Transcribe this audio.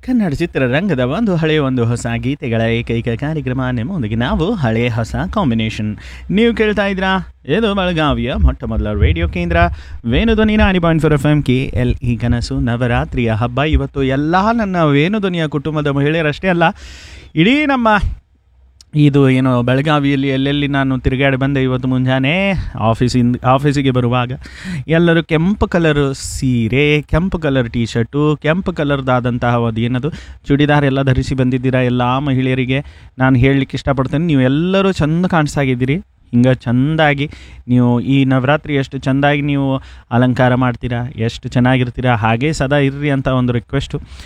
ಕನ್ನಡ ಚಿತ್ರರಂಗದ ಒಂದು ಹಳೆಯ ಒಂದು ಹೊಸ ಗೀತೆಗಳ ಏಕೈಕ ಕಾರ್ಯಕ್ರಮ ನಿಮ್ಮೊಂದಿಗೆ ನಾವು ಹಳೆ ಹೊಸ ಕಾಂಬಿನೇಷನ್ ನೀವು ಕೇಳ್ತಾ ಇದ್ರಾ ಇದು ಬೆಳಗಾವಿಯ ಮೊಟ್ಟ ಮೊದಲ ರೇಡಿಯೋ ಕೇಂದ್ರ ವೇಣುಧ್ವನಿ ನಾಡಿ point four F M K L ಈ ಕನಸು ನವರಾತ್ರಿಯ ಹಬ್ಬ ಇವತ್ತು ಎಲ್ಲ ನನ್ನ ವೇಣುಧ್ವನಿಯ ಕುಟುಂಬದ ಮಹಿಳೆಯರಷ್ಟೇ ಅಲ್ಲ ಇಡೀ ನಮ್ಮ ಇದು ಏನು ಬೆಳಗಾವಿಯಲ್ಲಿ ಎಲ್ಲೆಲ್ಲಿ ನಾನು ತಿರುಗಾಡಿ ಬಂದೆ ಇವತ್ತು ಮುಂಜಾನೆ ಆಫೀಸಿಂದ ಆಫೀಸಿಗೆ ಬರುವಾಗ ಎಲ್ಲರೂ ಕೆಂಪು ಕಲರ್ ಸೀರೆ ಕೆಂಪು ಕಲರ್ ಟೀ ಶರ್ಟು ಕೆಂಪು ಕಲರ್ದಾದಂತಹ ಒಂದು ಏನದು ಚೂಡಿದಾರ್ ಎಲ್ಲ ಧರಿಸಿ ಬಂದಿದ್ದೀರಾ ಎಲ್ಲ ಮಹಿಳೆಯರಿಗೆ ನಾನು ಹೇಳಲಿಕ್ಕೆ ಇಷ್ಟಪಡ್ತೇನೆ ನೀವು ಎಲ್ಲರೂ ಚಂದ ಕಾಣಿಸಾಗಿದ್ದೀರಿ ಹಿಂಗೆ ಚೆಂದಾಗಿ ನೀವು ಈ ನವರಾತ್ರಿ ಎಷ್ಟು ಚೆಂದಾಗಿ ನೀವು ಅಲಂಕಾರ ಮಾಡ್ತೀರಾ ಎಷ್ಟು ಚೆನ್ನಾಗಿರ್ತೀರಾ ಹಾಗೇ ಸದಾ ಇರ್ರಿ ಅಂತ ಒಂದು ರಿಕ್ವೆಸ್ಟು